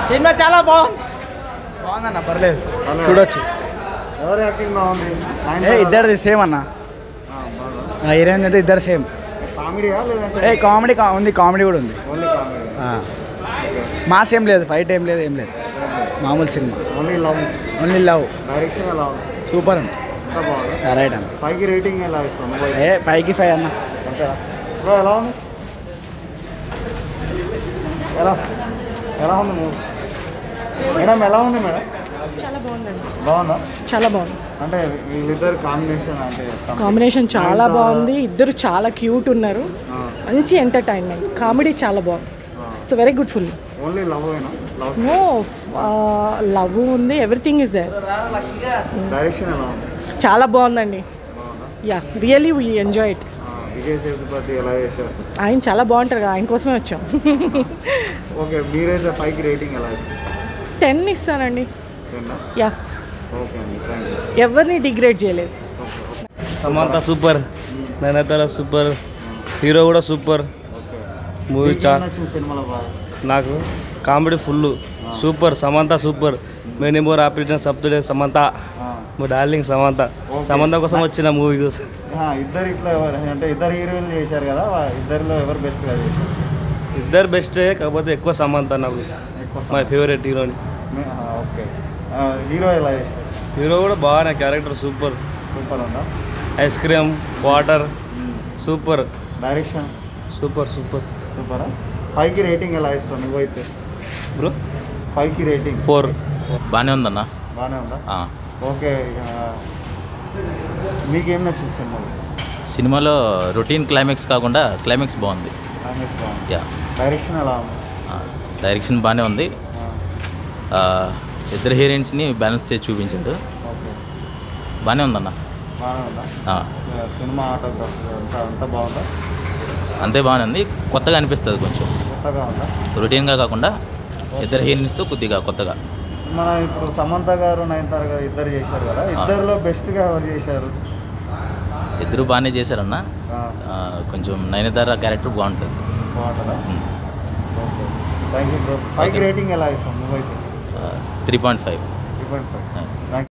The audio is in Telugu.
సినిమా చాలా బాగుంది బాగుందన్న పర్లేదు చూడొచ్చు ఎవరు యాక్టింగ్ బాగుంది ఏ ఇద్దరిది సేమ్ అన్న హీరోయిన్ అయితే ఇద్దరు సేమ్ కామెడీయా లేదంటే ఏ కామెడీ కా- ఉంది కామెడీ కూడా ఉంది ఓన్లీ కామెడీ ఆ. మాస్ ఏం లేదు ఫైట్ ఏం లేదు ఏం లేదు మామూలు cinema only love only love direction ఎలా ఉంది సూపర్ ఉంది ఇంకా బాగుంది రైట్ అన్న పైకి రేటింగ్ ఎలా ఇస్తాం మొబైల్ ఏ ఫైవ్కి ఫైవ్ అన్న అంతేనా బ్రో ఎలా ఉంది ఎలా ఎలా ఉంది మూవీ మేడం ఎలా ఉంది మేడం చాలా బాగుందండి బాగుందా చాలా బాగుంది అంటే వీళ్ళిద్దరు కాంబినేషన్ అంటే something. కాంబినేషన్ చాలా నయనతార, బాగుంది ఇద్దరు చాలా క్యూట్ ఉన్నారు ఆ, మంచి ఎంటర్టైన్మెంట్ కామెడీ చాలా బాగుంది ఆ. It's very good full only love అయినా లవ్ నో లవ్ ఉంది ఎవ్రీథింగ్ ఇస్ దేర్ డైరెక్షన్ ఎలా ఉంది చాలా బాగుందండి బాగుందా yeah really we enjoy it ఆ, విజయ్ సేతుపతి ఎలా చేశారు ఆయన చాలా బాగుంటారు కదా ఆయన కోసమే వచ్చాం ఓకే మీరైతే పైకి రేటింగ్ ఎలా ఇస్తారు టెన్ ఇస్తానండి టెన్నా? యా ఓకే అండి థ్యాంక్ యూ ఎవరిని డిగ్రేడ్ చేయలేదు Samantha super Nayanthara super hero కూడా సూపర్ ఓకే మూవీ మీకు చా ఏం నచ్చింది సినిమాలో బాగా నాకు comedy full super Samantha super many more operation సబ్తుడే సమంత ఆ. మా డార్లింగ్ సమంత సమంత కోసం వచ్చిన మూవీ కోసం ఆ, ఇద్దరు ఇట్లా ఎవరు అంటే ఇద్దరు హీరోయిన్లు చేశారు కదా వా- ఇద్దరిలో ఎవరు బెస్ట్గా చేశారు ఇద్దరు బెస్టే కాకపోతే ఎక్కువ సమంత నాకు ఎక్కువ మై ఫేవరెట్ హీరోని మే- ఆ, ఓకే ఆ, హీరో ఎలా చేశారు హీరో కూడా బాగా క్యారెక్టర్ సూపర్ సూపర్ ఉందా ice cream water super direction super super సూపరా ఫైవ్కి రేటింగ్ ఎలా ఇస్తావు నువ్వైతే బ్రో ఫైవ్కి రేటింగ్ ఫోర్ బాగానే ఉందన్న బాగానే ఉందా ఆ. ఓకే ఆ, మీకేం నచ్చింది సినిమాలో సినిమాలో రొటీన్ క్లైమాక్స్ కాకుండా క్లైమాక్స్ బాగుంది కాంగ్రెస్ బాగుంది యా డైరెక్షన్ ఎలా ఉంది ఆ, డైరెక్షన్ బాగానే ఉంది ఆ, ఆ, ఇద్దరు హీరోయిన్స్ని బ్యాలెన్స్ చేసి చూపించాడు ఓకే బాగానే ఉందన్న బాగానే ఉందా ఆ, ఆ, సినిమా ఆటోగ్రాఫ్ అంతా అంతా బాగుందా అంతే బాగానే ఉంది కొత్తగా అనిపిస్తుంది కొంచెం కొత్తగా ఉందా రొటీన్గా కాకుండా ఇద్దరు హీరోయిన్స్తో కొద్దిగా కొత్తగా మన ఇప్పుడు సమంత గారు నయనతార గారు ఇద్దరు చేశారు కదా ఇద్దరిలో బెస్ట్గా ఎవరు చేశారు ఇద్దరు బాగానే చేశారన్న ఆ, ఆ, కొంచెం నయనతార క్యారెక్టర్ బాగుంటుంది బాగుంటుందా um. Okay thank you bro five Okay. Rating ఎలా ఇస్తాం నువ్వైతే three point five three point five ఆ. థ్యాంక్